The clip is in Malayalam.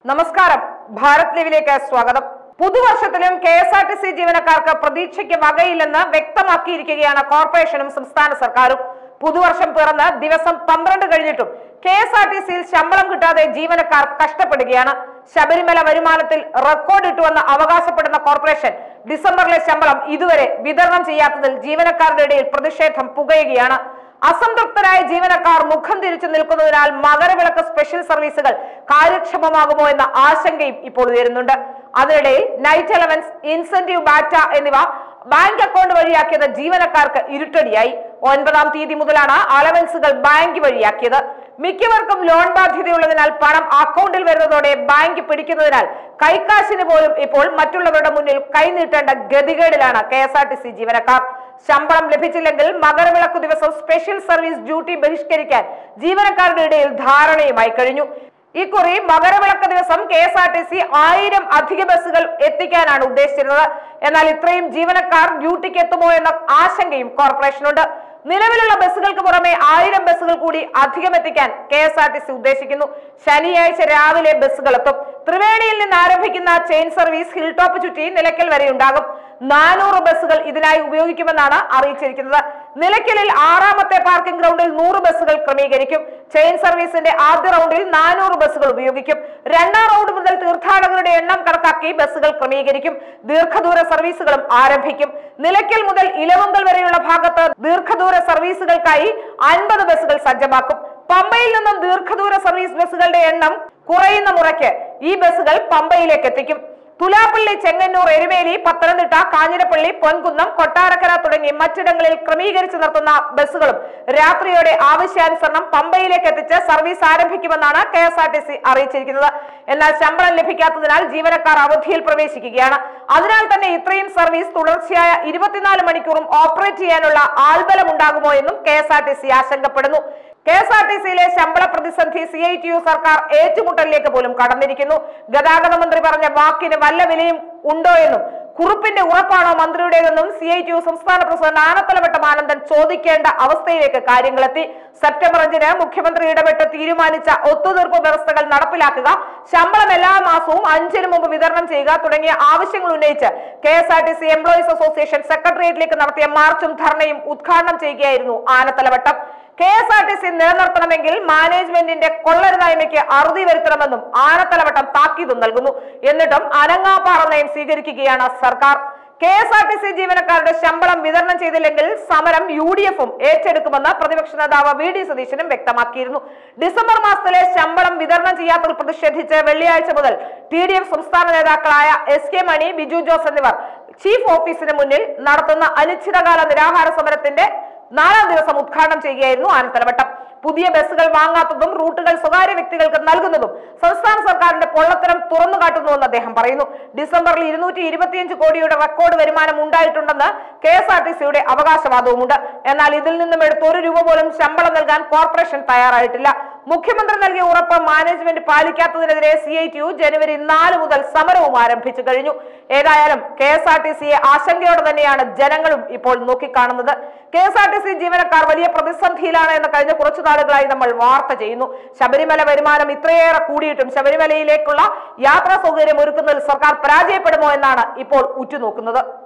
നമസ്കാരം ഭാരത് ലീവിലേക്ക് സ്വാഗതം പുതുവർഷത്തിലും K S R T C ജീവനക്കാർക്ക് പ്രതീക്ഷയ്ക്ക് വകയില്ലെന്ന് വ്യക്തമാക്കിയിരിക്കുകയാണ് കോർപ്പറേഷനും സംസ്ഥാന സർക്കാരും പുതുവർഷം പിറന്ന് ദിവസം പന്ത്രണ്ട് കഴിഞ്ഞിട്ടും കെ എസ് ആർ ടി സിയിൽ ശമ്പളം കിട്ടാതെ ജീവനക്കാർ കഷ്ടപ്പെടുകയാണ് ശബരിമല വരുമാനത്തിൽ റെക്കോർഡ് ഇട്ടുവെന്ന് അവകാശപ്പെടുന്ന കോർപ്പറേഷൻ ഡിസംബറിലെ ശമ്പളം ഇതുവരെ വിതരണം ചെയ്യാത്തതിൽ ജീവനക്കാരുടെ ഇടയിൽ പ്രതിഷേധം പുകയുകയാണ് അസംതൃപ്തരായ ജീവനക്കാർ മുഖം തിരിച്ചു നിൽക്കുന്നതിനാൽ മകരവിളക്ക് സ്പെഷ്യൽ സർവീസുകൾ കാര്യക്ഷമമാകുമോ എന്ന ആശങ്കയും ഇപ്പോൾ ഉയരുന്നുണ്ട് അതിനിടയിൽ നൈറ്റ് അലവൻസ് ഇൻസെന്റീവ് ബാറ്റ എന്നിവ ബാങ്ക് അക്കൗണ്ട് വഴിയാക്കിയത് ജീവനക്കാർക്ക് ഇരുട്ടടിയായി ഒൻപതാം തീയതി മുതലാണ് അലവൻസുകൾ ബാങ്ക് വഴിയാക്കിയത് മിക്കവർക്കും ലോൺ ബാധ്യതയുള്ളതിനാൽ പണം അക്കൗണ്ടിൽ വരുന്നതോടെ ബാങ്ക് പിടിക്കുന്നതിനാൽ കൈക്കാശിന് പോലും ഇപ്പോൾ മറ്റുള്ളവരുടെ മുന്നിൽ കൈനീട്ടേണ്ട ഗതികേടിലാണ് K S R T C ജീവനക്കാർ ശമ്പളം ലഭിച്ചില്ലെങ്കിൽ മകരവിളക്കു ദിവസം സ്പെഷ്യൽ സർവീസ് ഡ്യൂട്ടി ബഹിഷ്കരിക്കാൻ ജീവനക്കാരുടെ ഇടയിൽ ധാരണയുമായി കഴിഞ്ഞു ഇക്കുറി മകരവിളക്ക് ദിവസം K S R T C ആയിരം അധിക ബസ്സുകൾ എത്തിക്കാനാണ് ഉദ്ദേശിച്ചിരുന്നത് എന്നാൽ ഇത്രയും ജീവനക്കാർ ഡ്യൂട്ടിക്ക് എത്തുമോ എന്ന ആശങ്കയും കോർപ്പറേഷനുണ്ട് നിലവിലുള്ള ബസ്സുകൾക്ക് പുറമെ ആയിരം ബസ്സുകൾ കൂടി അധികം എത്തിക്കാൻ K S R T C ഉദ്ദേശിക്കുന്നു ശനിയാഴ്ച രാവിലെ ബസ്സുകൾ എത്തും ത്രിവേണിയിൽ നിന്ന് ആരംഭിക്കുന്ന ചെയിൻ സർവീസ് ഹിൽ ടോപ്പ് ചുറ്റി നിലയ്ക്കൽ വരെ ഉണ്ടാകും നാനൂറ് ബസ്സുകൾ ഇതിനായി ഉപയോഗിക്കുമെന്നാണ് അറിയിച്ചിരിക്കുന്നത് നിലയ്ക്കലിൽ ആറാമത്തെ പാർക്കിംഗ് ഗ്രൗണ്ടിൽ നൂറ് ബസ്സുകൾ ക്രമീകരിക്കും ചെയിൻ സർവീസിന്റെ ആദ്യ റൗണ്ടിൽ നാനൂറ് ബസ്സുകൾ ഉപയോഗിക്കും രണ്ടാം റൗണ്ട് മുതൽ തീർത്ഥാടകരുടെ എണ്ണം കണക്കാക്കി ബസ്സുകൾ ക്രമീകരിക്കും ദീർഘദൂര സർവീസുകളും ആരംഭിക്കും നിലയ്ക്കൽ മുതൽ ഇലവുങ്കൽ വരെയുള്ള ഭാഗത്ത് ദീർഘദൂര സർവീസുകൾക്കായി അൻപത് ബസ്സുകൾ സജ്ജമാക്കും പമ്പയിൽ നിന്നും ദീർഘദൂര സർവീസ് ബസ്സുകളുടെ എണ്ണം കുറയുന്ന മുറയ്ക്ക് ഈ ബസ്സുകൾ പമ്പയിലേക്ക് എത്തിക്കും തുലാപ്പള്ളി ചെങ്ങന്നൂർ എരുമേലി പത്തനംതിട്ട കാഞ്ഞിരപ്പള്ളി പൊൻകുന്നം കൊട്ടാരക്കര തുടങ്ങി മറ്റിടങ്ങളിൽ ക്രമീകരിച്ചു നിർത്തുന്ന ബസ്സുകളും രാത്രിയോടെ ആവശ്യാനുസരണം പമ്പയിലേക്ക് എത്തിച്ച് സർവീസ് ആരംഭിക്കുമെന്നാണ് K S R T C അറിയിച്ചിരിക്കുന്നത് എന്നാൽ ശമ്പളം ലഭിക്കാത്തതിനാൽ ജീവനക്കാർ അവധിയിൽ പ്രവേശിക്കുകയാണ് അതിനാൽ തന്നെ ഇത്രയും സർവീസ് തുടർച്ചയായ ഇരുപത്തിനാല് മണിക്കൂറും ഓപ്പറേറ്റ് ചെയ്യാനുള്ള ആൾബലം ഉണ്ടാകുമോ എന്നും K S R T C ആശങ്കപ്പെടുന്നു കെ എസ് ആർ ടി സിയിലെ ശമ്പള പ്രതിസന്ധി സി ഐ ടി യു സർക്കാർ ഏറ്റുമുട്ടലിലേക്ക് പോലും കടന്നിരിക്കുന്നു ഗതാഗത മന്ത്രി പറഞ്ഞ വാക്കിന് വല്ല വിലയും ഉണ്ടോ എന്നും കുറുപ്പിന്റെ ഉറപ്പാണോ മന്ത്രിയുടേതെന്നും സി ഐ ടി യു സംസ്ഥാന പ്രസിഡന്റ് ആനത്തലവട്ടം ആനന്ദൻ ചോദിക്കേണ്ട അവസ്ഥയിലേക്ക് കാര്യങ്ങളെത്തി സെപ്റ്റംബർ അഞ്ചിന് മുഖ്യമന്ത്രി ഇടപെട്ട് തീരുമാനിച്ച ഒത്തുതീർപ്പ് വ്യവസ്ഥകൾ നടപ്പിലാക്കുക ശമ്പളം എല്ലാ മാസവും അഞ്ചിന് മുമ്പ് വിതരണം ചെയ്യുക തുടങ്ങിയ ആവശ്യങ്ങൾ ഉന്നയിച്ച് K S R T C employees association സെക്രട്ടേറിയറ്റിലേക്ക് നടത്തിയ മാർച്ചും ധർണയും ഉദ്ഘാടനം ചെയ്യുകയായിരുന്നു Anathalavattom K S R T C നിലനിർത്തണമെങ്കിൽ മാനേജ്മെന്റിന്റെ കൊള്ളരുതായ്മയ്ക്ക് അറുതി വരുത്തണമെന്നും ആനത്തലവട്ടം താക്കീതും നൽകുന്നു എന്നിട്ടും അനങ്ങാപ്പാറ നയം സ്വീകരിക്കുകയാണ് സർക്കാർ K S R T C ജീവനക്കാരുടെ ശമ്പളം വിതരണം ചെയ്തില്ലെങ്കിൽ സമരം യു ഡി എഫും ഏറ്റെടുക്കുമെന്ന് പ്രതിപക്ഷ നേതാവ് വി ഡി സതീശനും വ്യക്തമാക്കിയിരുന്നു ഡിസംബർ മാസത്തിലെ ശമ്പളം വിതരണം ചെയ്യാത്തതിൽ പ്രതിഷേധിച്ച് വെള്ളിയാഴ്ച മുതൽ ടി ഡി എഫ് സംസ്ഥാന നേതാക്കളായ എസ് കെ മണി ബിജു ജോസ് എന്നിവർ ചീഫ് ഓഫീസിന് മുന്നിൽ നടത്തുന്ന അനിശ്ചിതകാല നിരാഹാര സമരത്തിന്റെ നാലാം ദിവസം ഉദ്ഘാടനം ചെയ്യുകയായിരുന്നു ആനത്തലവട്ടം പുതിയ ബസ്സുകൾ വാങ്ങാത്തതും റൂട്ടുകൾ സ്വകാര്യ വ്യക്തികൾക്ക് നൽകുന്നതും സംസ്ഥാന സർക്കാരിന്റെ പൊള്ളത്തരം തുറന്നു കാട്ടുന്നുവെന്ന് അദ്ദേഹം പറയുന്നു ഡിസംബറിൽ ഇരുന്നൂറ്റി ഇരുപത്തിയഞ്ച് കോടിയുടെ റെക്കോർഡ് വരുമാനം ഉണ്ടായിട്ടുണ്ടെന്ന് കെ എസ് ആർ ടി സിയുടെ അവകാശവാദവുമുണ്ട് എന്നാൽ ഇതിൽ നിന്നും എടുത്ത് ഒരു രൂപ പോലും ശമ്പളം നൽകാൻ കോർപ്പറേഷൻ തയ്യാറായിട്ടില്ല മുഖ്യമന്ത്രി നൽകിയ ഉറപ്പ് മാനേജ്മെന്റ് പാലിക്കാത്തതിനെതിരെ സി ഐ ടി യു ജനുവരി നാല് മുതൽ സമരവും ആരംഭിച്ചു കഴിഞ്ഞു ഏതായാലും കെ എസ് ആർ ടി സിയെ ആശങ്കയോടെ തന്നെയാണ് ജനങ്ങളും ഇപ്പോൾ നോക്കിക്കാണുന്നത് K S R T C ജീവനക്കാർ വലിയ പ്രതിസന്ധിയിലാണ് എന്ന് കഴിഞ്ഞ കുറച്ചു നാളുകളായി നമ്മൾ വാർത്ത ചെയ്യുന്നു ശബരിമല വരുമാനം ഇത്രയേറെ കൂടിയിട്ടും ശബരിമലയിലേക്കുള്ള യാത്രാ സൗകര്യം ഒരുക്കുന്നതിൽ സർക്കാർ പരാജയപ്പെടുമോ എന്നാണ് ഇപ്പോൾ ഉറ്റുനോക്കുന്നത്